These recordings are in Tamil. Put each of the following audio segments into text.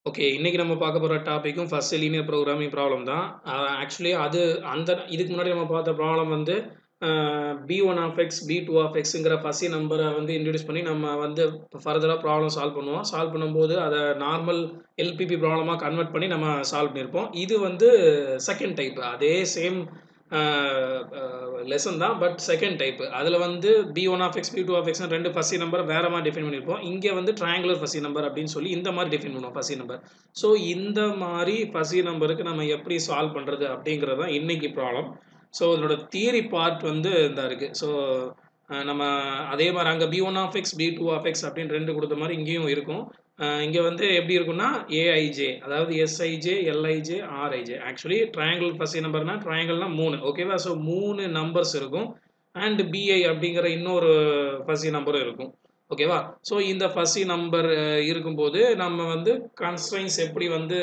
ஓகே. இன்னைக்கு நம்ம பார்க்க போற டாபிக்கும் ஃபர்ஸ்ட் லீனியர் புரோகிராமிங் ப்ராப்ளம் தான். அ ஆக்சுவலி அது அந்த இதுக்கு முன்னாடி நம்ம பார்த்த ப்ராப்ளம் வந்து அ p one of x, p two of எக்ஸ்ங்கிற ஃபஸ்ஸி நம்பர வந்து இன்ட்ரோடியூஸ் பண்ணி நம்ம வந்து ஃபர்தரா ப்ராப்ளம் சால்வ் பண்ணுவோம். சால்வ் பண்ணும்போது அத நார்மல் எல்பிபி ப்ராப்ளமா கன்வெர்ட் பண்ணி நம்ம சால்வ் பண்ணியிருப்போம். இது வந்து செகண்ட் டைப். அதே சேம் அ அ லெசன் தான். But second type. அதுல வந்து p one of x, p two of எக்ஸ்ன்னு 2 ஃபஸ்ஸி நம்பர வேற மாரி டிஃபைன் பண்ணியிருப்போம். இங்க வந்து ட்ரையாங்குலர் ஃபஸ்ஸி நம்பர் அப்படின்னு சொல்லி இந்த மாரி டிஃபைன் பண்ணுவோம் ஃபஸ்ஸி நம்பர். ஸோ இந்த மாரி ஃபஸ்ஸி நம்பருக்கு நம்ம எப்படி சால்வ் பண்றது அப்படிங்கிறது தான் இன்னைக்கு ப்ராப்ளம். ஸோ இதனோட தியரி பார்ட் வந்து இந்தா இருக்கு. ஸோ அ நம்ம அதே மாரி அங்க p one of x, p two of x அப்படின்னு 2 குடுத்த மாரி இங்கேயும் இருக்கும். அ இங்க வந்து எப்படி இருக்கும்னா ஏஐஜே அதாவது எஸ்ஐஜே, எல்ஐஜே, ஆர்ஐஜே. ஆக்சுவலி ட்ரையாங்கிள் ஃபஸ்ஸி நம்பர்னா ட்ரையாங்கிள்னா 3 ஓகேவா? ஸோ 3 நம்பர்ஸ் இருக்கும். அண்ட் பிஐ அப்படிங்கிற இன்னொரு ஃபஸ்ஸி நம்பரும் இருக்கும். ஓகேவா? ஸோ இந்த ஃபஸ்ஸி நம்பர் இருக்கும்போது நம்ம வந்து கன்ஸ்ட்ரெயின்ட்ஸ் எப்படி வந்து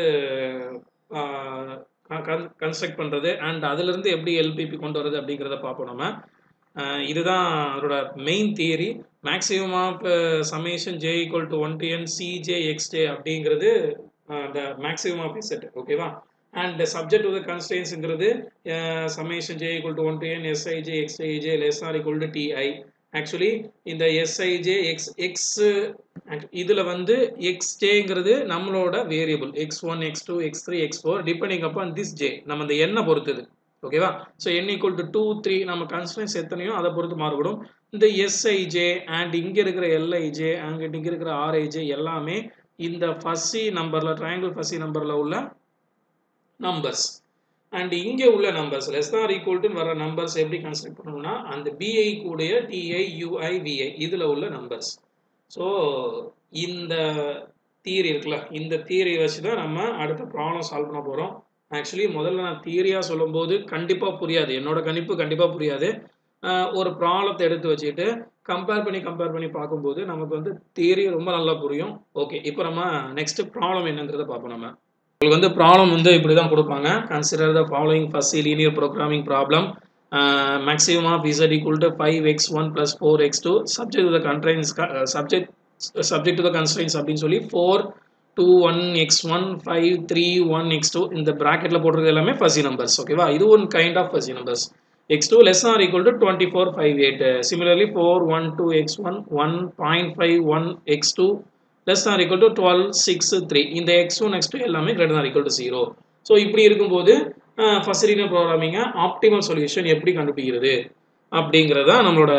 அ கன் கன்ஸ்ட்ரக்ட் பண்றது அண்ட் அதிலிருந்து எப்படி எல்பிபி கொண்டு வரது அப்படிங்கிறத பார்ப்போம் நம்ம. அ இதுதான் அதோட main theory. Maximum of summation j equal to 1 to n c j x j அப்படிங்கிறது uh the maximum of a set ஓகேவா? அண்ட் சப்ஜெக்ட் டு த கன்ஸ்ட்ரெயின்ட்ஸ்ங்கிறது uh summation j equal to 1 to n s i j, x i j less or equal to t i. Actually இந்த எஸ்ஐஜே, எக்ஸ் எக்ஸ் இதுல வந்து எக்ஸ்ஜேங்கிறது நம்மளோட variable. X one, x two, x three, x four depending upon this j. நம்ம இந்த எண்ண பொறுத்தது. ஓகேவா? ஸோ என் ஈக்குவல் டூ 2, 3 நம்ம கன்ஸ்ட்ரெயின்ட்ஸ் எத்தனையோ அத பொறுத்து மாறுபடும். இந்த எஸ்ஐஜே அண்ட் இங்க இருக்கிற எல்ஐஜே அண்ட் இங்க இருக்கிற ஆர்ஐஜே எல்லாமே இந்த ஃபஸ்ஸி நம்பர்ல ட்ரையாங்கிள் ஃபஸ்ஸி நம்பர்ல உள்ள நம்பர்ஸ். அண்ட் இங்க உள்ள நம்பர்ஸ் லெஸ் தார் ஈக்குவல் டூன்னு வர நம்பர்ஸ் எப்படி கன்ஸ்ட்ரக்ட் பண்ணணும்னா அந்த பிஐ கூடய டிஐ, யுஐ, விஐ இதுல உள்ள நம்பர்ஸ். ஸோ இந்த தியரி இருக்குல்ல, இந்த தியரிய வச்சு தான் நம்ம அடுத்த ப்ராப்ளம் சால்வ் பண்ண போறோம். ஆக்சுவலி முதல்ல நான் தியரியா சொல்லும்போது கண்டிப்பா புரியாது. என்னோட கணிப்பு கண்டிப்பா புரியாது. அ ஒரு ப்ராப்ளத்த எடுத்து வச்சுட்டு கம்பேர் பண்ணி கம்பேர் பண்ணி பார்க்கும்போது நமக்கு வந்து தியரி ரொம்ப நல்லா புரியும். ஓகே. இப்போ நம்ம நெக்ஸ்ட் ப்ராப்ளம் என்னங்கிறத பார்ப்போம் நம்ம. உங்களுக்கு வந்து ப்ராப்ளம் வந்து இப்படி தான் குடுப்பாங்க. Consider the following fuzzy linear programming problem. Uh maximum of z equal to 5x1 plus 4x2 subject to the constraints subject subject to the constraints அப்படின்னு சொல்லி 4, 2, 1, x1, 5, 3, 1, x2 இந்த பிராக்கெட்ல போட்டிருக்கிறது எல்லாமே ஃபஸ்ஸி நம்பர்ஸ். ஓகேவா? இது one kind of fuzzy numbers. x2 less or equal to 24, 5, 8. Similarly 4, 1, 2, x1, 1.5, 1, x2 less or equal to 12, 6, 3. இந்த x1, x2 எல்லாமே greater than or equal to 0. So இப்படி இருக்கும்போது ஃபர்ஸ்ட் லீனியர் ப்ரோக்ராமிங்கை ஆப்டிமல் சொல்யூஷன் எப்படி கண்டுபிடிக்கிறது அப்படிங்கிறது தான் நம்மளோட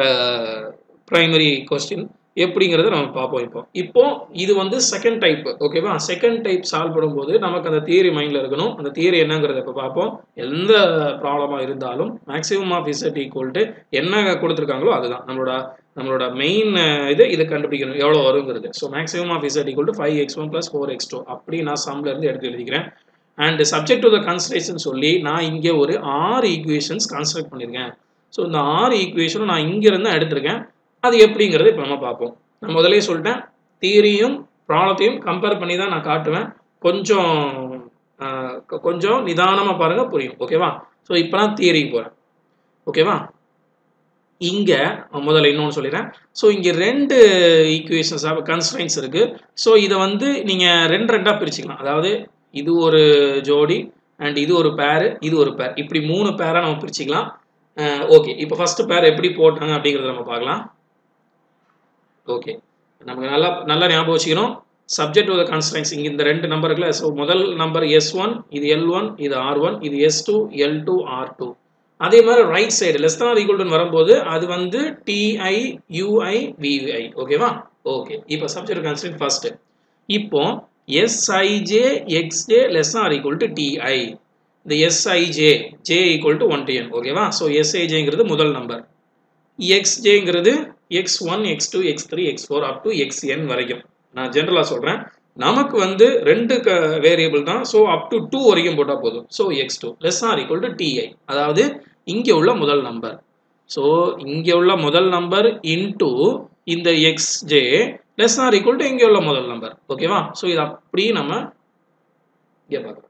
பிரைமரி கொஸ்டின். எப்படிங்கிறத நம்ம பார்ப்போம் இப்போ. இப்போ இது வந்து செகண்ட் டைப் ஓகேவா? செகண்ட் டைப் சால்வ் பண்ணும்போது நமக்கு அந்த தியரி மைண்ட்ல இருக்கணும். அந்த தியரி என்னங்கிறத இப்போ பார்ப்போம். எந்த ப்ராப்ளமா இருந்தாலும் maximum of z equal to என்ன கொடுத்துருக்காங்களோ அதுதான். நம்மளோட நம்மளோட மெயின் இது இதை கண்டுபிடிக்கணும். எவ்வளோ வருங்கிறது. So maximum of z equal to 5x1 plus 4x2 அப்படி நான் சம்ல இருந்து எடுத்து எழுதிக்கிறேன். And subject to the constraints சொல்லி நான் இங்க ஒரு 6 ஈக்குவேஷன்ஸ் கன்ஸ்ட்ரக்ட் பண்ணியிருக்கேன். ஸோ இந்த 6 ஈக்குவேஷனும் நான் இங்க இருந்து எடுத்திருக்கேன். அது எப்படிங்கிறத இப்போ நம்ம பார்ப்போம். நான் முதல்லயே சொல்லிட்டேன். தியரியும் ப்ராப்ளத்தையும் கம்பேர் பண்ணி தான் நான் காட்டுவேன். கொஞ்சம் அ கொஞ்சம் நிதானமா பாருங்க புரியும். ஓகேவா? ஸோ இப்போ நான் தியரிக்கு போறேன். ஓகேவா? இங்க முதல்ல இன்னொன்னு சொல்லிடுறேன். ஸோ இங்க 2 ஈக்குவேஷன்ஸ் கன்ஸ்ட்ரெயின்ட்ஸ் இருக்கு. ஸோ இத வந்து நீங்க 2 2ஆ பிரிச்சுக்கலாம். அதாவது இது ஒரு ஜோடி அண்ட் இது ஒரு பேர், இது ஒரு பேர். இப்படி 3 பேரா நம்ம பிரிச்சுக்கலாம். அ ஓகே. இப்போ ஃபர்ஸ்ட் பேர் எப்படி போட்டாங்க அப்படிங்கிறத நம்ம பார்க்கலாம். ஓகே. நமக்கு நல்லா நல்லா ஞாபகம் வச்சுக்கணும். சப்ஜெக்ட் டு த கன்ஸ்ட்ரெயின்ட்ஸ் இங்க இந்த 2 நம்பர் இருக்குல்ல. ஸோ முதல் நம்பர் S1 இது L1 இது R1 இது S2 L2 R2. அதே மாதிரி right side less than equal to வரும்போது அது வந்து டிஐ, யுஐ, விஐ ஓகேவா? ஓகே. இப்போ சப்ஜெக்ட் கன்ஸ்ட்ரெயின்ட் ஃபர்ஸ்ட். இப்போ s i j, x j less or equal to t i. இந்த s i j j equal to 1 to n ஓகேவா? ஸோ எஸ்ஐஜேங்கிறது முதல் நம்பர். எக்ஸ்ஜேங்கிறது x1, x2, x3, x4 up to xn வரைக்கும். நான் ஜெனரலா சொல்றேன். நமக்கு வந்து 2 க வேரியபிள் தான். ஸோ அப் டு 2 வரைக்கும் போட்டா போதும். So x2 less or equal to t i. அதாவது இங்க உள்ள முதல் நம்பர். ஸோ இங்க உள்ள முதல் நம்பர் இன்டு இந்த xj less or equal to இங்க உள்ள முதல் நம்பர். ஓகேவா? ஸோ இது அப்படியே நம்ம இங்க பார்க்கலாம்.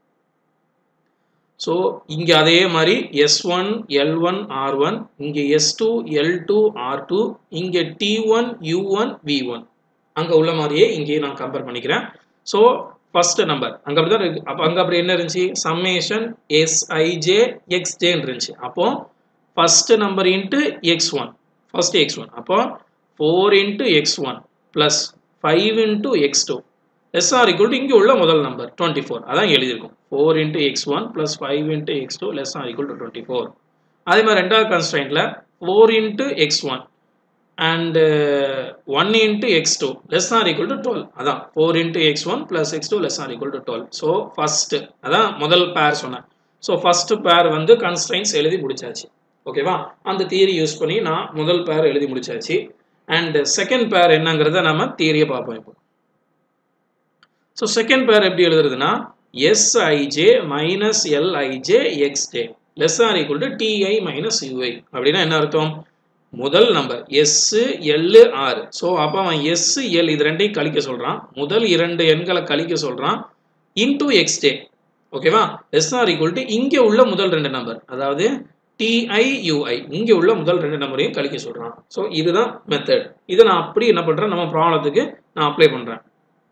ஸோ இங்க அதே மாதிரி S1, L1, R1 இங்க S2, L2, R2 இங்க T1, U1, V1 அங்க உள்ள மாதிரியே இங்கேயும் நான் கம்பேர் பண்ணிக்கிறேன். ஸோ ஃபர்ஸ்ட் நம்பர் அங்க அப்படிதான் இருக்கு அப்போ அங்க அப்படி என்ன இருந்துச்சு சம்மேஷன் எஸ்ஐஜே எக்ஸ்ஜேன்னு இருந்துச்சு அப்போ first number into x one first x one அப்போ four into x one plus five into x two less or equal to இங்கே உள்ள முதல் நம்பர் டுவெண்ட்டி ஃபோர் அதான் எழுதியிருக்கும் four into x one plus five into x two less or equal to twenty four அதே மாதிரி ரெண்டாவது கன்ஸ்டன்ட்ல four into x one and one into x two less or equal to twelve அதான் four into x one plus x two less or equal to twelve so first அதான் முதல் பேர் சொன்னேன் ஸோ ஃபஸ்ட்டு பேர் வந்து கன்ஸ்ட்ரைன்ஸ் எழுதி முடிச்சாச்சு ஓகேவா அந்த தியரி யூஸ் பண்ணி நான் முதல் பேர் எழுதி முடிச்சாச்சு அண்ட் செகண்ட் பேர் என்னங்கிறத நம்ம தியரியை பார்ப்போம் இப்போ ஸோ செகண்ட் பேர் எப்படி எழுதுறதுன்னா s i j minus l i j x j less or equal to t i minus u i அப்படின்னா என்ன அர்த்தம் முதல் number s l r so அப்போ அவன் எஸ் எல் இது ரெண்டையும் கழிக்க சொல்கிறான் முதல் இரண்டு எண்களை கழிக்க சொல்கிறான் இன்டூ எக்ஸ்டே ஓகேவா எஸ் ஆர் ஈக்குவல் டு இங்கே உள்ள முதல் ரெண்டு நம்பர் அதாவது டிஐயூஐ இங்கே உள்ள முதல் ரெண்டு நம்பரையும் கழிக்க சொல்கிறான் ஸோ இதுதான் மெத்தட் இதை நான் அப்படி என்ன பண்ணுறேன் நம்ம ப்ராப்ளத்துக்கு நான் அப்ளை பண்ணுறேன்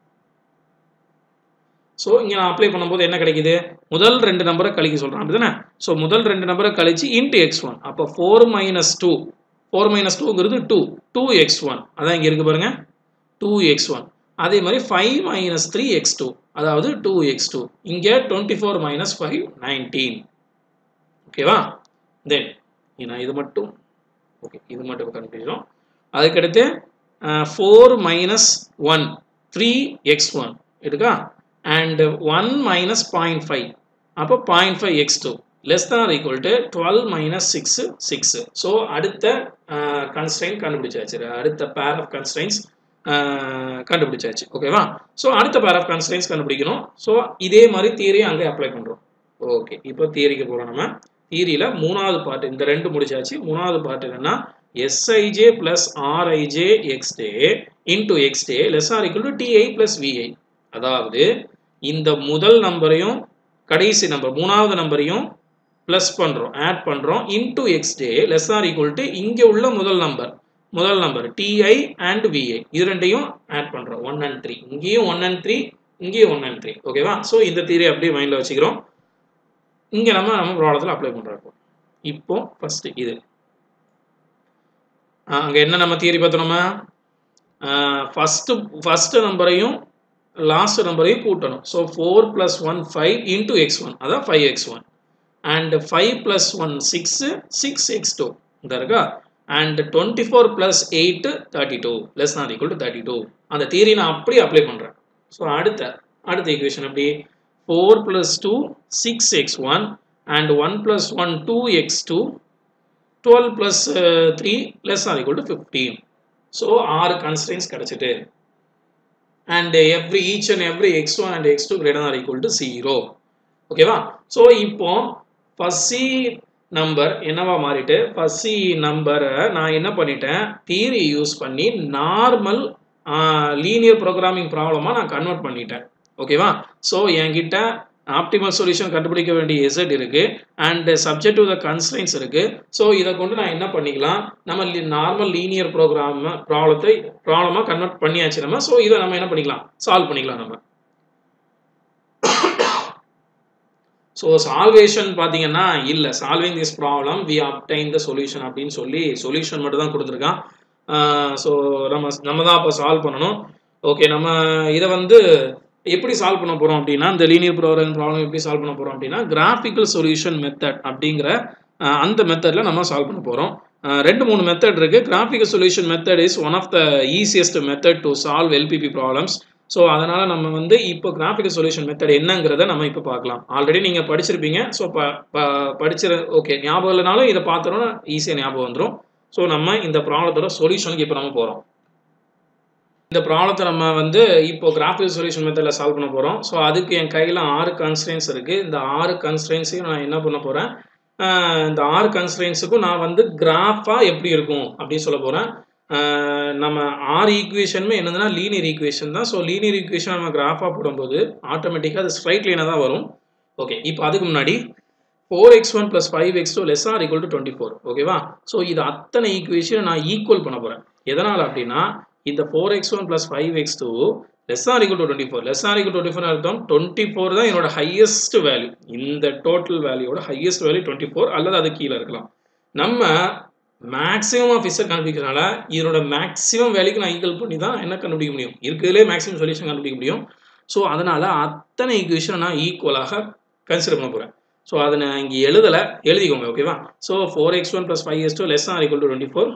ஸோ இங்கே நான் அப்ளை பண்ணும்போது என்ன கிடைக்குது முதல் ரெண்டு நம்பரை கழிக்க சொல்கிறான் அப்படிதானே ஸோ முதல் ரெண்டு நம்பரை கழிச்சு இன்ட்டு எக்ஸ் ஒன் அப்போ four minus two four minus டூங்கிறது டூ டூ எக்ஸ் ஒன் அதான் இங்கே இருக்கு பாருங்க டூ எக்ஸ் ஒன் அதே மாதிரி five minus three x two அதாவது டூ எக்ஸ் டூ இங்கே twenty four minus five nineteen ஓகேவா தென் நான் இது மட்டும் ஓகே இது மட்டும் கண்டுபிடிச்சோம் அதுக்கடுத்து four minus one three x one இருக்கா and one minus point five அப்போ point five x two less than equal to twelve minus six six so அடுத்த கன்ஸ்டைன் கண்டுபிடிச்சாச்சு அடுத்த பேர் ஆஃப் கன்ஸ்டைன்ஸ் கண்டுபிடிச்சாச்சு ஓகேவா ஸோ அடுத்த பேர் ஆஃப் கன்ஸ்டைன்ஸ் கண்டுபிடிக்கணும் ஸோ இதே மாதிரி தியரி அங்கே அப்ளை பண்ணுறோம் ஓகே இப்போ தியரிக்கு போகிறோம் நம்ம தியரியில் மூணாவது பார்ட் இந்த ரெண்டு முடிச்சாச்சு மூணாவது பார்ட் என்னன்னா s i j plus r i j x j into x j less or equal to t i plus v i அதாவது இந்த முதல் நம்பரையும் கடைசி நம்பர் மூணாவது நம்பரையும் ப்ளஸ் பண்ணுறோம் ஆட் பண்ணுறோம் into x j less or equal to இங்கே உள்ள முதல் நம்பர் முதல் நம்பர் டிஐ அண்ட் விஐ இது ரெண்டையும் ஆட் பண்ணுறோம் ஒன் அண்ட் த்ரீ இங்கேயும் ஒன் அண்ட் த்ரீ இங்கேயும் ஒன் அண்ட் த்ரீ ஓகேவா ஸோ இந்த தீரை அப்படியே மைண்டில் வச்சுக்கிறோம் இங்கே நம்ம நம்ம ப்ராப்ளத்தில் அப்ளை பண்ணுறோம் இப்போ ஃபஸ்ட்டு இது அங்கே என்ன நம்ம தியரி பார்த்தோம் நம்ம ஃபஸ்ட்டு ஃபஸ்ட்டு நம்பரையும் லாஸ்ட் நம்பரையும் கூட்டணும் so four plus one five into x one அதான் five x one and five plus one six six x two இந்த இருக்கா and twenty four plus eight thirty two less not equal to thirty two அந்த தியரி நான் அப்படியே அப்ளை பண்ணுறேன் ஸோ அடுத்த அடுத்த ஈக்குவேஷன் எப்படி four plus two six x one and one plus one two x two twelve plus three less or equal to fifteen so ஆறு constants கிடச்சிட்டு and every each and every x1 and x2 greater than or equal to 0 ஓகேவா ஸோ இப்போ ஃபஸ்ஸி நம்பர் என்னவா மாறிட்டு ஃபஸ்ஸி நம்பரை நான் என்ன பண்ணிட்டேன் தியரி யூஸ் பண்ணி நார்மல் லீனியர் ப்ரோக்ராமிங் ப்ராப்ளமாக நான் கன்வெர்ட் பண்ணிட்டேன் ஓகேவா ஸோ என்கிட்ட ஆப்டிமல் சொல்யூஷன் கண்டுபிடிக்க வேண்டிய எசட் இருக்கு and subject to the constraints இருக்கு ஸோ இதை கொண்டு நான் என்ன பண்ணிக்கலாம் நம்ம நார்மல் லீனியர் ப்ரோக்ராம் ப்ராப்ளத்தை ப்ராப்ளமாக கன்வெர்ட் பண்ணியாச்சு நம்ம ஸோ இதை நம்ம என்ன பண்ணிக்கலாம் சால்வ் பண்ணிக்கலாம் நம்ம ஸோ சால்வேஷன் பார்த்தீங்கன்னா இல்லை solving this problem we obtain the solution அப்படின்னு சொல்லி சொல்யூஷன் மட்டும் தான் கொடுத்துருக்கான் ஸோ நம்ம நம்ம தான் அப்போ சால்வ் பண்ணணும் ஓகே நம்ம இதை வந்து எப்படி சால்வ் பண்ண போகிறோம் அப்படின்னா இந்த லீனியர் ப்ரோக்ராம் ப்ராப்ளம் எப்படி சால்வ் பண்ண போகிறோம் அப்படின்னா கிராஃபிக்கல் சொல்யூஷன் மெத்தட் அப்படிங்கிற அந்த மெத்தடில் நம்ம சால்வ் பண்ண போகிறோம் ரெண்டு மூணு மெத்தட் இருக்குது graphical solution method is one of the easiest method to solve LPP problems so அதனால் நம்ம வந்து இப்போ கிராஃபிக்கல் சொல்யூஷன் மெத்தட் என்னங்கிறத நம்ம இப்போ பார்க்கலாம் ஆல்ரெடி நீங்கள் படிச்சிருப்பீங்க ஸோ ப படிச்சிரு ஓகே ஞாபகம் இல்லைனாலும் இதை பார்த்தோன்னா ஈஸியாக ஞாபகம் வந்துடும் ஸோ நம்ம இந்த ப்ராப்ளத்தோட சொல்யூஷனுக்கு இப்போ நம்ம போகிறோம் இந்த ப்ராப்ளத்தை நம்ம வந்து இப்போ கிராஃபிக் சொல்யூஷன் மெத்தடில் சால்வ் பண்ண போகிறோம் ஸோ அதுக்கு என் கையில் ஆறு கன்ஸ்ட்ரெயின்ஸ் இருக்குது இந்த ஆறு கன்ஸ்ட்ரெயின்ஸையும் நான் என்ன பண்ண போகிறேன் இந்த ஆறு கன்ஸ்ட்ரெயின்ஸுக்கும் நான் வந்து கிராஃபாக எப்படி இருக்கும் அப்படின்னு சொல்ல போகிறேன் நம்ம ஆறு ஈக்குவேஷனுமே என்னதுன்னா லீனியர் ஈக்குவேஷன் தான் ஸோ லீனியர் ஈக்குவேஷன் நம்ம கிராஃபாக போடும்போது ஆட்டோமேட்டிக்காக அது ஸ்ட்ரைட் லைனாக தான் வரும் ஓகே இப்போ அதுக்கு முன்னாடி four x one plus five x two less or equal to twenty four ஓகேவா ஸோ இது அத்தனை ஈக்குவேஷனை நான் ஈக்குவல் பண்ண போகிறேன் எதனால் அப்படின்னா இந்த four x one plus five x two less or equal to twenty four less or equal twenty four அர்த்தம் டுவெண்ட்டி ஃபோர் தான் என்னோட ஹையஸ்ட் வேல்யூ இந்த டோட்டல் வேல்யூவோட ஹையஸ்ட் வேல்யூ டுவெண்ட்டி ஃபோர் அல்லது அது கீழே இருக்கலாம் நம்ம மேக்ஸிமம் ஆஃப் இசட் கண்டுபிடிக்கிறதுனால இதோட மேக்ஸிமம் வேல்யூக்கு நான் ஈக்குவல் பண்ணி தான் என்ன கண்டுபிடிக்க முடியும் இருக்கிறதுலே மேக்ஸிமம் சொல்யூஷன் கண்டுபிடிக்க முடியும் ஸோ அதனால் அத்தனை ஈக்குவேஷனை நான் ஈக்குவலாக கன்சிடர் பண்ண போகிறேன் ஸோ அதை நான் இங்கே எழுதலை எழுதிக்கோங்க ஓகேவா so four x one plus five x two less or equal to twenty four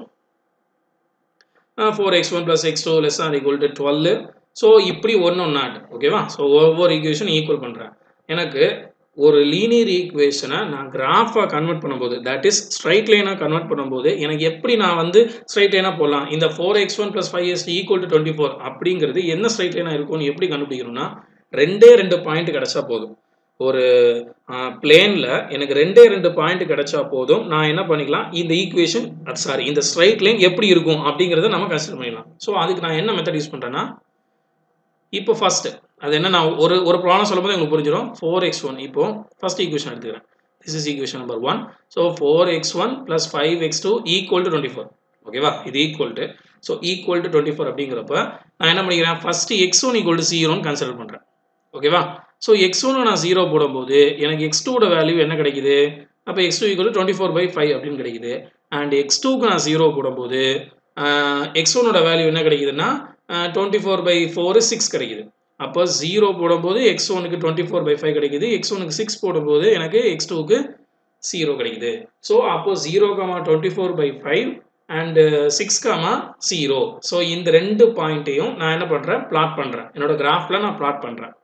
four x one plus x two less or equal to twelve so இப்படி ஒன்று நாட் ஓகேவா ஸோ ஒவ்வொரு ஈக்குவேஷன் ஈக்குவல் பண்ணுறேன் எனக்கு ஒரு லீனியர் ஈக்குவேஷனை நான் கிராஃபாக கன்வெர்ட் பண்ணும்போது தட் இஸ் ஸ்ட்ரைட் லைனாக கன்வெர்ட் பண்ணும்போது எனக்கு எப்படி நான் வந்து ஸ்ட்ரைட் லைனாக போடலாம் இந்த four x one plus five x equal to twenty four அப்படிங்கிறது என்ன ஸ்ட்ரைட் லைனாக இருக்கும்னு எப்படி கண்டுபிடிக்கணும்னா ரெண்டே ரெண்டு பாயிண்ட் கிடைச்சா போதும் ஒரு பிளேனில் எனக்கு ரெண்டே ரெண்டு பாயிண்ட் கிடைச்சா போதும் நான் என்ன பண்ணிக்கலாம் இந்த ஈக்குவேஷன் சாரி இந்த ஸ்ட்ரைட் லைன் எப்படி இருக்கும் அப்படிங்கிறத நம்ம கன்சிடர் பண்ணிடலாம் ஸோ அதுக்கு நான் என்ன மெத்தட் யூஸ் பண்ணுறேன்னா இப்போ ஃபர்ஸ்ட் அது என்ன நான் ஒரு ஒரு ப்ராப்ளம் சொல்லும்போது உங்களுக்கு புரிஞ்சிடும் ஃபோர் எக்ஸ் ஒன் இப்போ ஃபர்ஸ்ட் ஈக்குவேஷன் எடுத்துக்கிறேன் this is equation number one so four x one plus five x two equal to twenty four ஓகேவா இது equal to so equal to twenty four அப்படிங்கிறப்ப நான் என்ன பண்ணிக்கிறேன் first x one equal to ஜீரோன்னு கன்சிடர் பண்ணுறேன் ஓகேவா ஸோ எக்ஸ் ஒன்று நான் ஜீரோ போடும்போது எனக்கு எக்ஸ் டூட வேல்யூ என்ன கிடைக்குது அப்போ x two equal twenty four by five அப்படின்னு கிடைக்குது அண்ட் எக்ஸ் டூக்கு நான் ஜீரோ போடும்போது எக்ஸ் ஒனோட வேல்யூ என்ன கிடைக்குதுன்னா twenty four by four six கிடைக்குது அப்போ ஜீரோ போடும்போது எக்ஸ் ஒனுக்கு டுவெண்ட்டி ஃபோர் பை ஃபைவ் கிடைக்குது எக்ஸ் ஒனுக்கு சிக்ஸ் போடும்போது எனக்கு எக்ஸ் டூக்கு ஜீரோ கிடைக்குது ஸோ அப்போ zero comma twenty four by five and six comma zero so இந்த ரெண்டு பாயிண்ட்டையும் நான் என்ன பண்ணுறேன் பிளாட் பண்ணுறேன் என்னோட கிராஃபில் நான் பிளாட் பண்ணுறேன்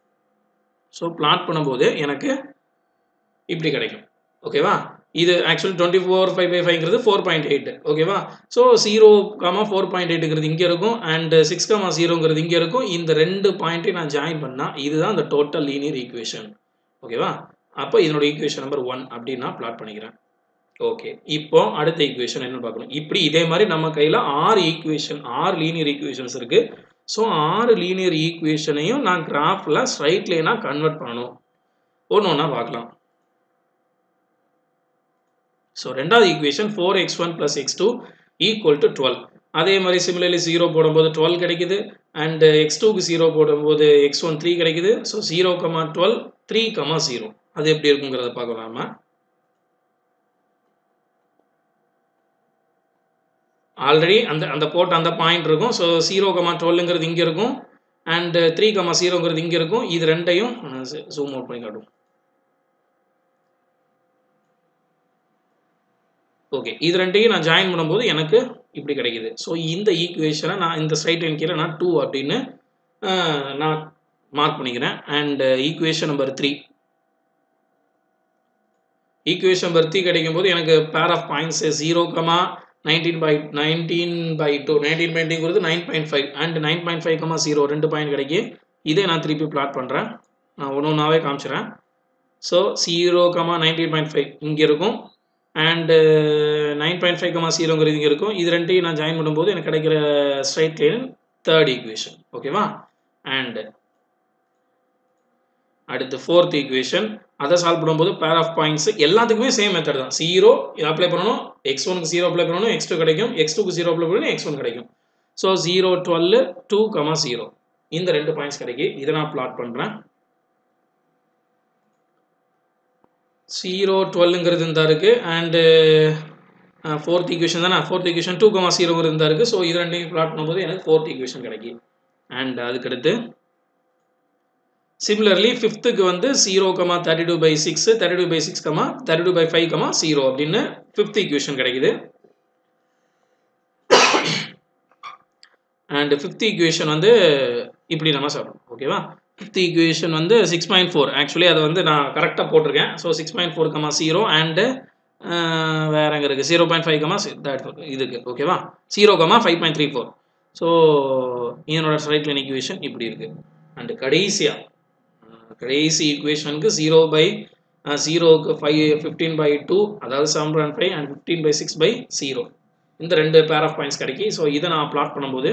ஸோ பிளாட் பண்ணும்போது எனக்கு இப்படி கிடைக்கும் ஓகேவா இது actually twenty four five by ஃபைவ்ங்கிறது ஃபோர் பாயிண்ட் எயிட் ஓகேவா so zero comma four point எயிட்டுங்கிறது இங்கே இருக்கும் அண்ட் சிக்ஸ் காமா ஜீரோங்கிறது இங்கே இருக்கும் இந்த ரெண்டு பாயிண்ட்டையும் நான் ஜாயின் பண்ணால் இதுதான் இந்த டோட்டல் லீனியர் ஈக்குவேஷன் ஓகேவா அப்போ இதனோட ஈக்குவேஷன் நம்பர் ஒன் அப்படின்னு நான் பிளாட் பண்ணிக்கிறேன் ஓகே இப்போ அடுத்த ஈக்குவேஷன் என்ன பார்க்கணும் இப்படி இதே மாதிரி நம்ம கையில் ஆறு ஈக்குவேஷன் ஆறு லீனியர் ஈக்குவேஷன்ஸ் இருக்குது ஸோ ஆறு லீனியர் ஈக்குவேஷனையும் நான் கிராஃபில் ஸ்ட்ரைட் லைனாக கன்வெர்ட் பண்ணணும் ஒன்று ஒன்றா பார்க்கலாம் ஸோ ரெண்டாவது equation four x one plus x two equal to twelve அதே மாதிரி சிமிலர்லி ஜீரோ போடும்போது டுவெல் கிடைக்குது அண்ட் எக்ஸ் டூக்கு ஜீரோ போடும்போது எக்ஸ் ஒன் த்ரீ கிடைக்குது so zero comma twelve three comma zero அது எப்படி இருக்குங்கிறத பார்க்கலாமா ஆல்ரெடி அந்த அந்த போட்ட அந்த பாயிண்ட் இருக்கும் ஸோ ஜீரோ கமா டுவெல்லுங்கிறது இங்கே இருக்கும் அண்ட் த்ரீ கமா ஜீரோங்கிறது இங்கே இருக்கும் இது ரெண்டையும் ஜூம் அவுட் பண்ணி காட்டும் ஓகே இது ரெண்டையும் நான் ஜாயின் பண்ணும்போது எனக்கு இப்படி கிடைக்குது ஸோ இந்த ஈக்குவேஷனை நான் இந்த ஸ்ட்ரைட் லைன் கீழே நான் டூ அப்படின்னு நான் மார்க் பண்ணிக்கிறேன் and equation number three equation number three கிடைக்கும் போது எனக்கு pair of points zero comma nineteen by nineteen by two nineteen பாயிண்ட்டுங்கிறது nine point five and nine point five comma zero ரெண்டு பாயிண்ட் கிடைக்கும் இதே நான் திருப்பி பிளாட் பண்ணுறேன் நான் ஒன்று ஒன்றாவே காமிச்சிடறேன் so zero comma nineteen point five இங்கே இருக்கும் and nine point five comma ஜீரோங்கிறது இங்கே இருக்கும் இது ரெண்டையும் நான் ஜாயின் பண்ணும்போது எனக்கு கிடைக்கிற ஸ்ட்ரைட் லைன் தேர்ட் ஈக்குவேஷன் ஓகேவா அண்டு அடுத்து ஃபோர்த் ஈக்குவேஷன் அதை சால்வ் பண்ணும்போது பேர் ஆஃப் பாயிண்ட்ஸ் எல்லாத்துக்குமே சேம் மெத்தட் தான் ஜீரோ அப்ளை பண்ணணும் எக்ஸ் ஒனுக்கு ஜீரோ அப்ளை பண்ணணும் எக்ஸ் டூ கிடைக்கும் எக்ஸ் டூக்கு ஜீரோ அப்ளை பண்ணணும் எக்ஸ் ஒன் கிடைக்கும் so zero twelve two comma zero இந்த ரெண்டு பாயிண்ட்ஸ் கிடைக்கும் இதை நான் பிளாட் பண்ணுறேன் ஜீரோ டுவெல்லுங்கிறது இருந்தா இருக்கு அண்டு ஃபோர்த் ஈக்குவேஷன் தானே ஃபோர்த் ஈக்குவேஷன் டூ கமா ஜீரோங்கிறது இருந்தா இருக்கு ஸோ இது ரெண்டையும் பிளாட் பண்ணும்போது எனக்கு ஃபோர்த் ஈக்குவேஷன் கிடைக்கும் அண்ட் அதுக்கடுத்து சிமிலர்லி ஃபிஃப்த்துக்கு வந்து zero comma thirty two by six thirty two by six comma thirty two by five comma zero அப்படின்னு ஃபிஃப்த் ஈக்குவேஷன் கிடைக்குது அண்ட் ஃபிஃப்த் ஈக்குவேஷன் வந்து இப்படி நம்ம சாப்பிடணும் ஓகேவா ஃபிஃப்த் ஈக்குவேஷன் வந்து சிக்ஸ் பாயிண்ட் ஃபோர் ஆக்சுவலி அதை வந்து நான் கரெக்டாக போட்டிருக்கேன் so six point four comma zero and வேற எங்கே இருக்குது zero point five comma third four இதுக்கு ஓகேவா zero comma five point three four so இதனோட ஸ்ட்ரைட் லைன் ஈக்குவேஷன் இப்படி இருக்குது அண்டு கடைசியாக கடைசி ஈக்குவேஷனுக்கு ஜீரோ பை ஜீரோக்கு ஃபைவ் ஃபிஃப்டீன் பை டூ அதாவது seven point five and fifteen by six by zero இந்த ரெண்டு பேர் ஆஃப் பாயிண்ட்ஸ் கிடைக்கி ஸோ இதை நான் பிளாட் பண்ணும்போது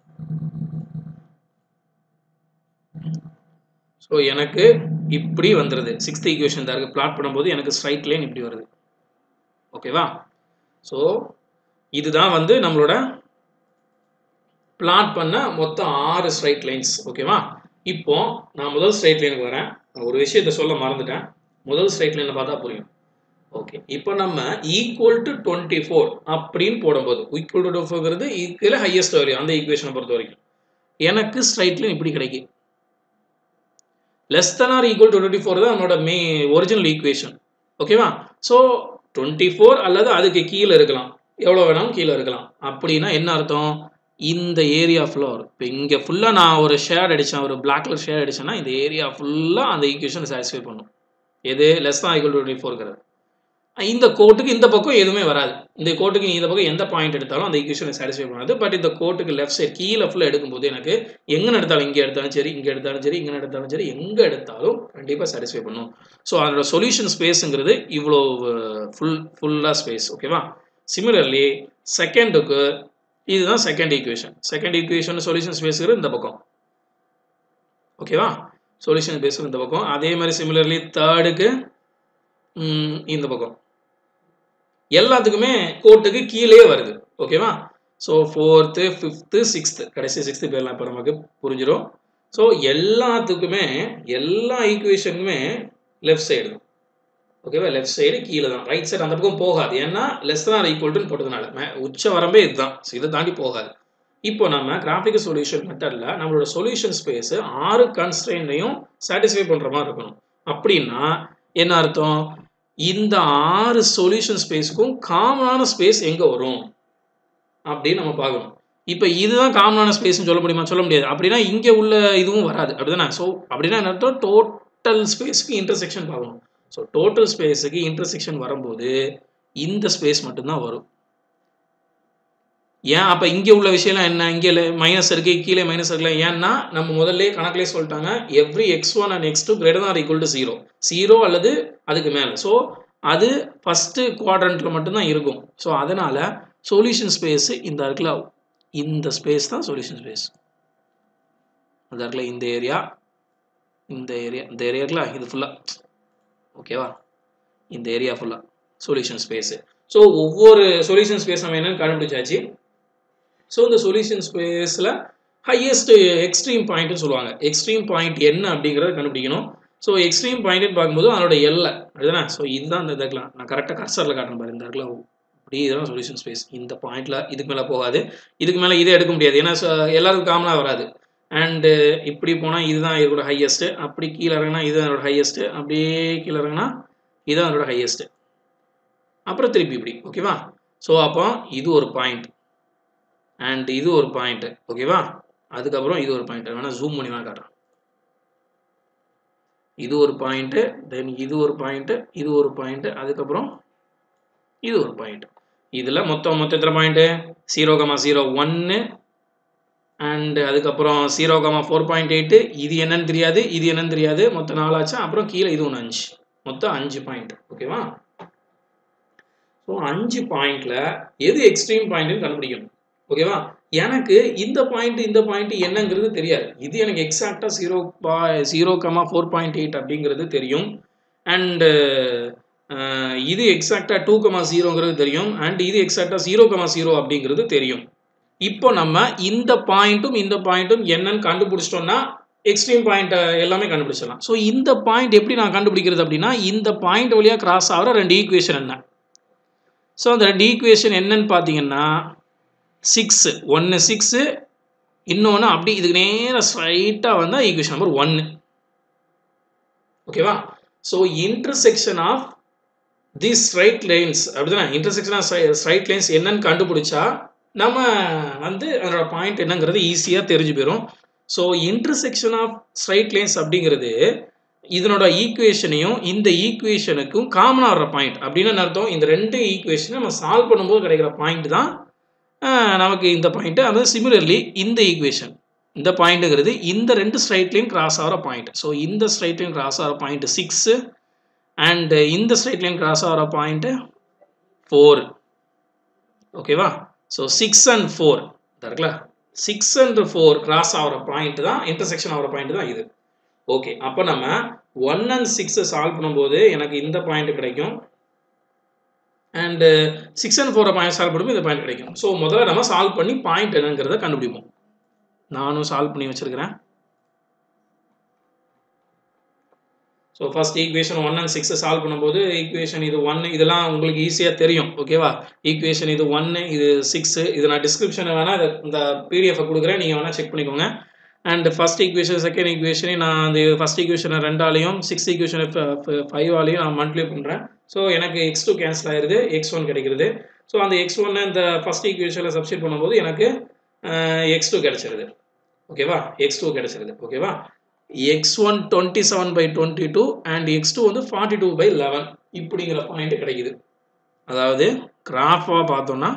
ஸோ எனக்கு இப்படி வந்துடுது சிக்ஸ்த் ஈக்குவேஷன் தான் இருக்குது பிளாட் பண்ணும்போது எனக்கு ஸ்ட்ரைட் லைன் இப்படி வருது ஓகேவா ஸோ இதுதான் வந்து நம்மளோட பிளாட் பண்ண மொத்தம் ஆறு ஸ்ட்ரைட் லைன்ஸ் ஓகேவா இப்போ நான் முதல் ஸ்ட்ரைட் லைனுக்கு வரேன் நான் ஒரு விஷயத்த சொல்ல மறந்துட்டேன் முதல் ஸ்ட்ரைட் லைனை பார்த்தா புரியும் ஓகே இப்போ நம்ம ஈக்குவல் டு டுவெண்ட்டி ஃபோர் அப்படின்னு போடும்போது ஈக்குவல் டு டுவெண்ட்டி ஃபோர்ங்கிறது ஈக்குவல் ஹையஸ்ட் வேல்யூ அந்த ஈக்குவேஷனை பொறுத்த வரைக்கும் எனக்கு ஸ்ட்ரைட் லைன் இப்படி கிடைக்கும் less than or equal to twenty four தான் நம்மளோட மே ஒரிஜினல் ஈக்குவேஷன் ஓகேவா ஸோ டுவெண்ட்டி ஃபோர் அல்லது அதுக்கு கீழே இருக்கலாம் எவ்வளோ வேணாலும் கீழே இருக்கலாம் அப்படின்னா என்ன அர்த்தம் இந்த ஏரியா ஃபுல்லாக வரும் இப்போ இங்கே ஃபுல்லாக நான் ஒரு ஷேட் அடித்தேன் ஒரு பிளாக் கலர் ஷேட் அடித்தேன்னா இந்த ஏரியா ஃபுல்லாக அந்த ஈக்குவேஷனை சாட்டிஸ்ஃபை பண்ணும் எது லெஸ் தான் ஈக்குவல் டு டுவெண்ட்டி ஃபோர்ங்கிறது இந்த கோட்டுக்கு இந்த பக்கம் எதுவுமே வராது இந்த கோட்டுக்கு இந்த பக்கம் எந்த பாயிண்ட் எடுத்தாலும் அந்த ஈக்குவேஷனை சாட்டிஸ்ஃபை பண்ணாது பட் இந்த கோட்டுக்கு லெஃப்ட் சைட் கீழே ஃபுல்லாக எடுக்கும்போது எனக்கு எங்கே எடுத்தாலும் இங்கே எடுத்தாலும் சரி இங்கே எடுத்தாலும் சரி இங்கே எடுத்தாலும் சரி எங்கே எடுத்தாலும் கண்டிப்பாக சாட்டிஸ்ஃபை பண்ணும் ஸோ அதோட சொல்யூஷன் ஸ்பேஸுங்கிறது இவ்வளோ ஃபுல் ஃபுல்லாக ஸ்பேஸ் ஓகேவா சிமிலர்லி செகண்டுக்கு இதுதான் second equation second equation solution ஸ்பேஸுங்கிறது இந்த பக்கம் ஓகேவா சொல்யூஷன் ஸ்பேஸ் இந்த பக்கம் அதே மாதிரி சிமிலர்லி தேர்டுக்கு இந்த பக்கம் எல்லாத்துக்குமே கோட்டுக்கு கீழே வருது ஓகேவா ஸோ ஃபோர்த்து ஃபிஃப்த்து சிக்ஸ்த்து கடைசி சிக்ஸ்த்து பேர்லாம் இப்போ நமக்கு புரிஞ்சிடும் ஸோ எல்லாத்துக்குமே எல்லா ஈக்குவேஷனுமே லெஃப்ட் சைடு ஓகேவா லெஃப்ட் சைடு கீழே தான் ரைட் சைடு அந்த பக்கம் போகாது ஏன்னா லெஸ் தான் ஈக்குவல்ட்டுன்னு போட்டதுனால மே உச்ச வரம்பே இதுதான் ஸோ இதை தாண்டி போகாது இப்போ நம்ம கிராஃபிக் சொல்யூஷன் மெத்தடில் நம்மளோட சொல்யூஷன் ஸ்பேஸ் ஆறு கன்ஸ்ட்ரெயினையும் சாட்டிஸ்ஃபை பண்ணுற மாதிரி இருக்கணும் அப்படின்னா என்ன அர்த்தம் இந்த ஆறு சொல்யூஷன் ஸ்பேஸுக்கும் காமனான ஸ்பேஸ் எங்கே வரும் அப்படின்னு நம்ம பார்க்கணும் இப்போ இதுதான் காமனான ஸ்பேஸ்னு சொல்ல முடியுமா சொல்ல முடியாது அப்படின்னா இங்கே உள்ள இதுவும் வராது அப்படிதானே ஸோ அப்படின்னா என்ன அர்த்தம் டோட்டல் ஸ்பேஸ்க்கு இன்டர்செக்ஷன் பார்க்கணும் ஸோ டோட்டல் ஸ்பேஸுக்கு இன்டர்செக்ஷன் வரும்போது இந்த ஸ்பேஸ் மட்டும்தான் வரும் ஏன் அப்போ இங்கே உள்ள விஷயம்லாம் என்ன இங்கே மைனஸ் இருக்கு கீழே மைனஸ் இருக்கலாம் ஏன்னா நம்ம முதல்ல கணக்கிலே சொல்லிட்டாங்க every x one and x two greater than equal to zero zero அல்லது அதுக்கு மேலே ஸோ அது ஃபஸ்ட்டு குவாட்ரண்ட்டில் மட்டும்தான் இருக்கும் ஸோ அதனால் சொல்யூஷன் ஸ்பேஸு இந்த இடத்துல இந்த ஸ்பேஸ் தான் சொல்யூஷன் ஸ்பேஸ் அந்த இடத்துல இந்த ஏரியா இந்த ஏரியா இந்த ஏரியாக்குல இது ஃபுல்லாக ஓகேவா இந்த ஏரியா ஃபுல்லாக சொல்யூஷன் ஸ்பேஸு ஸோ ஒவ்வொரு சொல்யூஷன் ஸ்பேஸ் நம்ம என்னென்னு கண்டுபிடிச்சாச்சு ஸோ இந்த சொல்யூஷன் ஸ்பேஸில் ஹையஸ்ட் எக்ஸ்ட்ரீம் பாயிண்ட்னு சொல்லுவாங்க எக்ஸ்ட்ரீம் பாயிண்ட் என்ன அப்படிங்கிறத கண்டுபிடிக்கணும் ஸோ எக்ஸ்ட்ரீம் பாயிண்ட்னு பார்க்கும்போது அதோட எல்லை அதுதானே ஸோ இதுதான் இந்த இதுக்கலாம் நான் கரெக்டாக கர்சரில் காட்டுறேன் பாரு இந்த இடத்துல இப்படி இதெல்லாம் சொல்யூஷன் ஸ்பேஸ் இந்த பாயிண்ட்டில் இதுக்கு மேலே போகாது இதுக்கு மேலே இதே எடுக்க முடியாது ஏன்னா எல்லாருக்கும் காமனாக வராது அண்டு இப்படி போனால் இதுதான் இதோட ஹையஸ்ட்டு அப்படி கீழே இறங்கினா இதுதான் அதோட ஹையஸ்ட்டு அப்படியே கீழே இறங்கினா இதுதான் அதோட ஹையஸ்ட்டு அப்புறம் திருப்பி இப்படி ஓகேவா ஸோ அப்போ இது ஒரு பாயிண்ட் அண்ட் இது ஒரு பாயிண்ட்டு ஓகேவா அதுக்கப்புறம் இது ஒரு பாயிண்ட் வேணால் ஜூம் பண்ணி வேணால் காட்டுறேன் இது ஒரு பாயிண்ட்டு தென் இது ஒரு பாயிண்ட்டு இது ஒரு பாயிண்ட்டு அதுக்கப்புறம் இது ஒரு பாயிண்ட் இதில் மொத்தம் மொத்த எத்தனை பாயிண்ட்டு ஜீரோ கமா ஜீரோ ஒன்று அண்டு அதுக்கப்புறம் zero comma four point eight இது என்னன்னு தெரியாது இது என்னன்னு தெரியாது மொத்தம் நாலாச்சு அப்புறம் கீழே இது ஒன்று அஞ்சு மொத்தம் அஞ்சு பாயிண்ட் ஓகேவா ஸோ அஞ்சு பாயிண்ட்ல எது எக்ஸ்ட்ரீம் பாயிண்ட்னு கண்டுபிடிக்கணும் ஓகேவா எனக்கு இந்த பாயிண்ட் இந்த பாயிண்ட் என்னங்கிறது தெரியாது இது எனக்கு எக்ஸாக்டாக ஜீரோ பா zero comma four point eight அப்படிங்கிறது தெரியும் அண்டு இது எக்ஸாக்டாக டூ கமா ஜீரோங்கிறது தெரியும் அண்ட் இது எக்ஸாக்டாக ஜீரோ கமா ஜீரோ அப்படிங்கிறது தெரியும் இப்போ நம்ம இந்த பாயிண்ட்டும் இந்த பாயிண்ட்டும் என்னன்னு கண்டுபிடிச்சிட்டோம்னா எக்ஸ்ட்ரீம் பாயிண்ட் எல்லாமே கண்டுபிடிச்சிடலாம் ஸோ இந்த பாயிண்ட் எப்படி நான் கண்டுபிடிக்கிறது அப்படின்னா இந்த பாயிண்ட் வழியாக கிராஸ் ஆகிற ரெண்டு ஈக்குவேஷன் என்ன ஸோ அந்த ரெண்டு ஈக்குவேஷன் என்னன்னு பார்த்தீங்கன்னா சிக்ஸு ஒன்று சிக்ஸு இன்னொன்று அப்படி இதுக்கு நேராக ஸ்ட்ரைட்டாக வந்தால் ஈக்குவேஷன் நம்பர் ஒன்று ஓகேவா so intersection of the straight lines அப்படிதானே இன்டர்செக்ஷன் ஆஃப் ஸ்ட்ரைட் லைன்ஸ் என்னன்னு கண்டுபிடிச்சா நம்ம வந்து அதோட பாயிண்ட் என்னங்கிறது ஈஸியாக தெரிஞ்சு போயிடும் so intersection of straight lines அப்படிங்கிறது இதனோட ஈக்குவேஷனையும் இந்த ஈக்குவேஷனுக்கும் காமனாக வர்ற பாயிண்ட் அப்படின்னு அர்த்தம் இந்த ரெண்டு ஈக்குவேஷனை நம்ம சால்வ் பண்ணும்போது கிடைக்கிற பாயிண்ட் தான் நமக்கு இந்த பாயிண்ட் அது சிமிலர்லி இந்த ஈக்குவேஷன் இந்த பாயிண்ட்டுங்கிறது இந்த ரெண்டு ஸ்ட்ரைட்லையும் கிராஸ் ஆகிற பாயிண்ட் ஸோ இந்த ஸ்ட்ரைட்லையும் கிராஸ் ஆகிற பாயிண்ட் சிக்ஸு அண்ட் இந்த ஸ்ட்ரைட்லையும் கிராஸ் ஆகிற பாயிண்ட்டு ஃபோர் ஓகேவா ஸோ சிக்ஸ் அண்ட் ஃபோர் இருக்குல்ல சிக்ஸ் அண்ட் ஃபோர் கிராஸ் ஆகிற பாயிண்ட் தான் இன்டர்செக்ஷன் ஆகிற பாயிண்ட் தான் இது ஓகே அப்போ நம்ம ஒன் அண்ட் சிக்ஸை சால்வ் பண்ணும்போது எனக்கு இந்த பாயிண்ட் கிடைக்கும் அண்டு சிக்ஸ் அண்ட் ஃபோரை பாயிண்ட் சால்வ் பண்ணும்போது இந்த பாயிண்ட் கிடைக்கும் ஸோ முதல்ல நம்ம சால்வ் பண்ணி பாயிண்ட் என்னங்கிறத கண்டுபிடிப்போம் நானும் சால்வ் பண்ணி வச்சுருக்கிறேன் so first equation one and சிக்ஸை சால்வ் பண்ணும்போது ஈக்குவேஷன் இது ஒன்று இதெல்லாம் உங்களுக்கு ஈஸியாக தெரியும் ஓகேவா ஈக்குவேஷன் இது ஒன்று இது சிக்ஸு இது நான் டிஸ்கிரிப்ஷனில் வேணால் இந்த பிடிஎஃப் கொடுக்குறேன் நீங்கள் வேணால் செக் பண்ணிக்கோங்க அண்ட் ஃபர்ஸ்ட் ஈக்குவேஷன் செகண்ட் ஈக்குவேஷனையும் நான் அந்த ஃபர்ஸ்ட் ஈக்குவேஷனை ரெண்டாலையும் சிக்ஸ்த் ஈக்குவேஷன் ஃபைவாலையும் நான் மல்டிப்ளை பண்ணுறேன் ஸோ எனக்கு எக்ஸ் டூ கேன்சல் ஆயிருது எக்ஸ் ஒன் கிடைக்கிறது ஸோ அந்த எக்ஸ் ஒன்னை இந்த ஃபர்ஸ்ட் ஈக்குவேஷனில் சப்ஸ்டிட் பண்ணும்போது எனக்கு எக்ஸ் டூ கிடைச்சிருது ஓகேவா எக்ஸ் டூ கிடைச்சிருது ஓகேவா x one twenty seven by twenty two and x two வந்து ஃபார்ட்டி டூ பை லெவன் இப்படிங்கிற பாயிண்ட் கிடைக்குது அதாவது கிராஃபாக பார்த்தோம்னா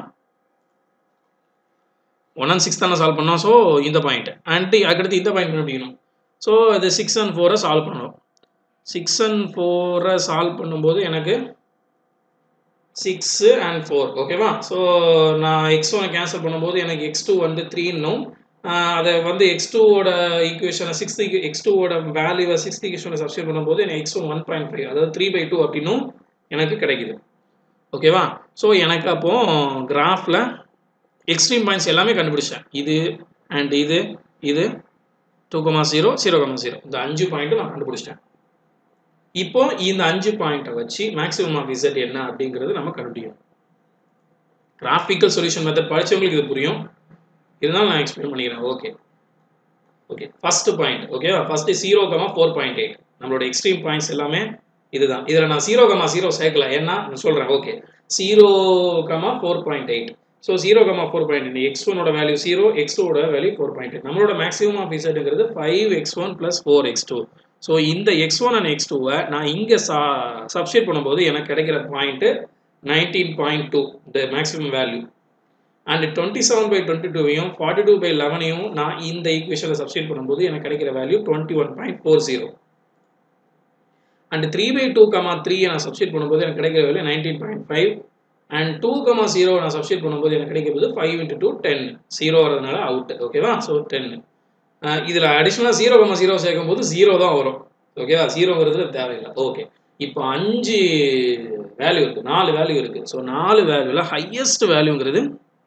ஒன் அண்ட் சிக்ஸ் தானே சால்வ் பண்ணோம் ஸோ இந்த பாயிண்ட் அண்ட் அதுக்கடுத்து இந்த பாயிண்ட் கண்டுபிடிக்கணும் ஸோ இது சிக்ஸ் அண்ட் ஃபோரை சால்வ் பண்ணணும் சிக்ஸ் அண்ட் ஃபோரை சால்வ் பண்ணும்போது எனக்கு சிக்ஸு அண்ட் ஃபோர் ஓகேவா ஸோ நான் எக்ஸ் ஒனை கேன்சல் பண்ணும்போது எனக்கு எக்ஸ் டூ வந்து த்ரீன்னும் அதை வந்து எக்ஸ் டூவோட ஈக்குவேஷனை சிக்ஸ்த் எக்ஸ் டூவோட வேல்யூவை சிக்ஸ்த் ஈக்குவேஷனை சப்ஸ்டியூட் பண்ணும்போது எனக்கு x one one point five அதாவது த்ரீ பை டூ அப்படின்னும் எனக்கு கிடைக்குது ஓகேவா ஸோ எனக்கு அப்போ கிராஃபில் எக்ஸ்ட்ரீம் பாயிண்ட்ஸ் எல்லாமே கண்டுபிடிச்சேன் இது அண்ட் இது இது two comma zero zero comma zero இந்த அஞ்சு பாயிண்ட்டும் நான் கண்டுபிடிச்சிட்டேன் இப்போ இந்த அஞ்சு பாயிண்ட்டை வச்சு மேக்ஸிமம் ஆஃப் இசட் என்ன அப்படிங்கிறது நம்ம கண்டுபிடிக்கும் கிராஃபிக்கல் சொல்யூஷன் மெத்தட் படிச்சவங்களுக்கு இது புரியும் இருந்தாலும் நான் எக்ஸ்பிளைன் பண்ணிக்கிறேன் ஓகே ஓகே ஃபர்ஸ்ட் பாயிண்ட் ஓகேவா first zero comma four point eight நம்மளோட எக்ஸ்ட்ரீம் பாயிண்ட்ஸ் எல்லாமே இதுதான் இதில் நான் ஜீரோ கமா ஜீரோ சேர்க்கல ஏன்னா நான் சொல்கிறேன் okay zero comma four point eight so zero comma four point eight x ஒனோட வேல்யூ ஜீரோ எக்ஸ் டூவோட வேல்யூ ஃபோர் பாயிண்ட் எயிட் நம்மளோட மேக்ஸிமம் ஆஃப் இசட்டுங்கிறது five x one plus four x two so இந்த எக்ஸ் ஒன் அண்ட் எக்ஸ் டூவை நான் இங்கே சா சப்ஸ்டியூட் பண்ணும்போது எனக்கு கிடைக்கிற point nineteen point two the maximum value and twenty seven by twenty டூவையும் ஃபார்ட்டி டூ பை லெவனையும் நான் இந்த ஈக்குவேஷனில் சப்ஸ்டியூட் பண்ணும்போது எனக்கு கிடைக்கிற value twenty one point four zero and three by two comma த்ரீயை நான் சப்ஸ்டியூட் பண்ணும்போது எனக்கு கிடைக்கிற value nineteen point five and two comma zero நான் சப்ஸ்டியூட் பண்ணும்போது எனக்கு கிடைக்கிறது five into two ten zero வரதுனால அவுட் ஓகேவா ஸோ டென் இதில் அடிஷ்னலாக ஜீரோ கமா ஜீரோ சேர்க்கும் போது ஜீரோ தான் வரும் ஓகேவா ஜீரோங்கிறதுல தேவையில்லை ஓகே இப்போ அஞ்சு வேல்யூ இருக்குது நாலு வேல்யூ இருக்குது ஸோ நாலு வேல்யூவில் ஹையஸ்ட் வேல்யூங்கிறது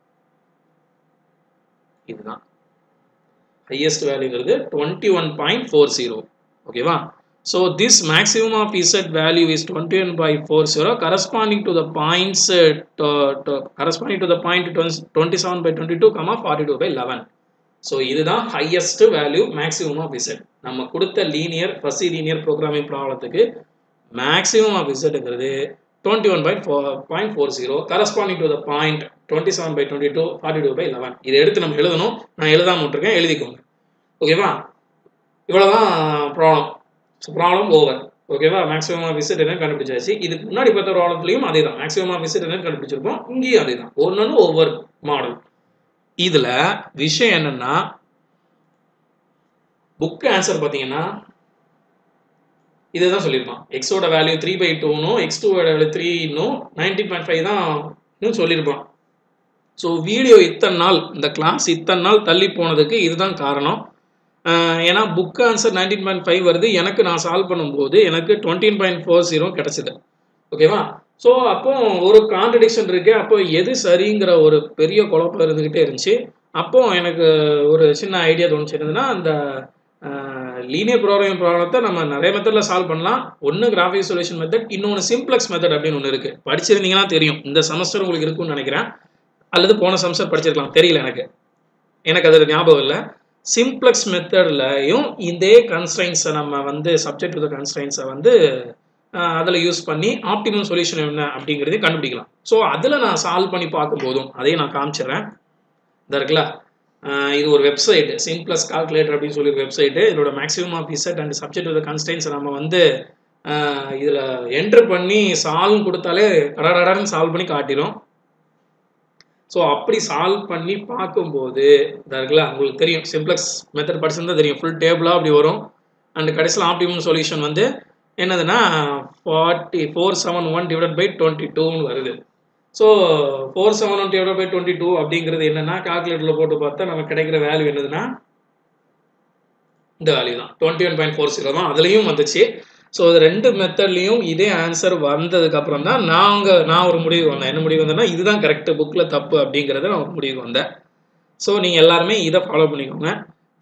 இதுதான் ஹையஸ்ட் வேல்யூங்கிறது twenty one point four zero ஓகேவா so this maximum of z value is twenty one by four zero corresponding to the points corresponding to the point twenty seven by twenty two comma forty two by eleven so இதுதான் highest value maximum of z நம்ம கொடுத்த லீனியர் ஃபர்ஸ்ட் லீனியர் ப்ரோக்ராமிங் ப்ராப்ளத்துக்கு மேக்ஸிமம் ஆஃப் இசட்டுங்கிறது twenty one point four point four zero corresponding to the point twenty seven by twenty two forty two by eleven இதை எடுத்து நம்ம எழுதணும் நான் எழுதாம விட்டுருக்கேன் எழுதிக்கோங்க ஓகேவா இவ்வளோதான் ப்ராப்ளம் ஸோ ப்ராப்ளம் ஓவர் ஓகேவா மேக்ஸிமம் ஆஃப் விசிட் என்ன கண்டுபிடிச்சாச்சு இதுக்கு முன்னாடி பார்த்த ப்ராப்ளத்துலையும் அதே தான் மேக்ஸிமம் ஆஃப் விசிட் என்ன கண்டுபிடிச்சிருப்போம் இங்கேயும் அதே தான் ஒன்று ஒவ்வொரு மாடல் இதில் விஷயம் என்னன்னா புக் ஆன்சர் பார்த்தீங்கன்னா இதுதான் சொல்லியிருப்பான் எக்ஸோட வேல்யூ த்ரீ பை டூனும் எக்ஸ் டூவோட வேல்யூ த்ரீனும் நைன்டீன் பாயிண்ட் ஃபைவ் தான் சொல்லியிருப்பான் ஸோ வீடியோ இத்தனை நாள் இந்த கிளாஸ் இத்தனை நாள் தள்ளி போனதுக்கு இதுதான் காரணம் ஏன்னா book answer nineteen point five வருது எனக்கு நான் சால்வ் பண்ணும்போது எனக்கு டுவெண்ட்டீன் பாயிண்ட் ஃபோர் ஜீரோ கிடச்சிது ஓகேவா ஸோ அப்போ ஒரு கான்ட்ரடிக்ஷன் இருக்கு அப்போ எது சரிங்கிற ஒரு பெரிய குழப்பம் இருந்துக்கிட்டே இருந்துச்சு அப்போ எனக்கு ஒரு சின்ன ஐடியா தோணுச்சு இருந்ததுன்னா அந்த லீனியர் ப்ரோக்ராமிங் ப்ராப்ளத்தை நம்ம நிறைய மெத்தடில் சால்வ் பண்ணலாம் ஒன்று கிராஃபிக் சொல்யூஷன் மெத்தட் இன்னொன்று சிம்ப்ளெக்ஸ் மெத்தட் அப்படின்னு ஒன்று இருக்குது படிச்சிருந்தீங்கன்னா தெரியும் இந்த செமஸ்டர் உங்களுக்கு இருக்கும்னு நினைக்கிறேன் அல்லது போன செமஸ்டர் படிச்சிருக்கலாம் தெரியல எனக்கு எனக்கு அது ஞாபகம் இல்லை சிம்ப்ளெக்ஸ் மெத்தட்லையும் இதே கன்ஸ்ட்ரைன்ஸை நம்ம வந்து சப்ஜெக்ட் டு கன்ஸ்ட்ரைன்ஸை வந்து அதில் யூஸ் பண்ணி ஆப்டிமம் சொல்யூஷன் என்ன அப்படிங்கிறதையும் கண்டுபிடிக்கலாம் ஸோ அதில் நான் சால்வ் பண்ணி பார்க்கும்போதும் அதையும் நான் காமிச்சிடுறேன் இந்த இருக்குல்ல இது ஒரு வெப்சைட் சிம்ப்ளஸ் கால்குலேட்டர் அப்படின்னு சொல்லி ஒரு வெப்சைட்டு இதோட maximum of z and subject to constraints நம்ம வந்து இதில் என்ட்ரு பண்ணி சால்வ் கொடுத்தாலே கடகடன்னு சால்வ் பண்ணி காட்டிடும் ஸோ அப்படி சால்வ் பண்ணி பார்க்கும்போது இதாக இருக்குல்ல உங்களுக்கு தெரியும் சிம்ப்ளக்ஸ் மெத்தட் படிச்சிருந்தா தெரியும் ஃபுல் டேபிளாக அப்படி வரும் அண்ட் கடைசியில் ஆப்டிமம் சொல்யூஷன் வந்து என்னதுன்னா forty four seven one divide by twenty டூன்னு வருது so four seven one divide by twenty two அப்படிங்கிறது என்னன்னா கால்குலேட்டரில் போட்டு பார்த்தா நமக்கு கிடைக்கிற வேல்யூ என்னதுன்னா இந்த வேல்யூ தான் twenty one point four zero தான் அதுலேயும் வந்துச்சு ஸோ இது ரெண்டு மெத்தட்லேயும் இதே ஆன்சர் வந்ததுக்கு அப்புறம் தான் நாங்கள் நான் ஒரு முடிவு வந்தேன் என்ன முடிவு வந்தேன்னா இதுதான் கரெக்ட் புக்கில் தப்பு அப்படிங்கிறத நான் ஒரு முடிவு வந்தேன் ஸோ நீங்கள் எல்லாருமே இதை ஃபாலோ பண்ணிக்கோங்க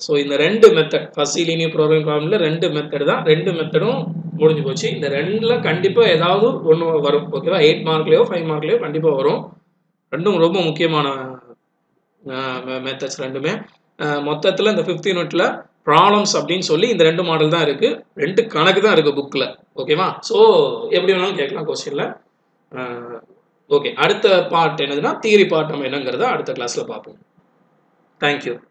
ஸோ இந்த ரெண்டு மெத்தட் ஃபர்ஸ்ட் லீனியர் ப்ரோக்ராமிங் ப்ராப்ளமில் ரெண்டு மெத்தட் தான் ரெண்டு மெத்தடும் முடிஞ்சு போச்சு இந்த ரெண்டில் கண்டிப்பாக ஏதாவது ஒன்று வரும் ஓகேவா எயிட் மார்க்லேயோ ஃபைவ் மார்க்லேயோ கண்டிப்பாக வரும் ரெண்டும் ரொம்ப முக்கியமான மெத்தட்ஸ் ரெண்டுமே மொத்தத்தில் இந்த ஃபிஃப்த் யூனிட்டில் ப்ராப்ளம்ஸ் அப்படின்னு சொல்லி இந்த ரெண்டு மாடல் தான் இருக்குது ரெண்டு கணக்கு தான் இருக்குது புக்கில் ஓகேவா ஸோ எப்படி வேணாலும் கேட்கலாம் கொஸ்டினில் ஓகே அடுத்த பார்ட் என்னதுன்னா தியரி பார்ட் நம்ம என்னங்கிறத அடுத்த கிளாஸில் பார்ப்போம் தேங்க்யூ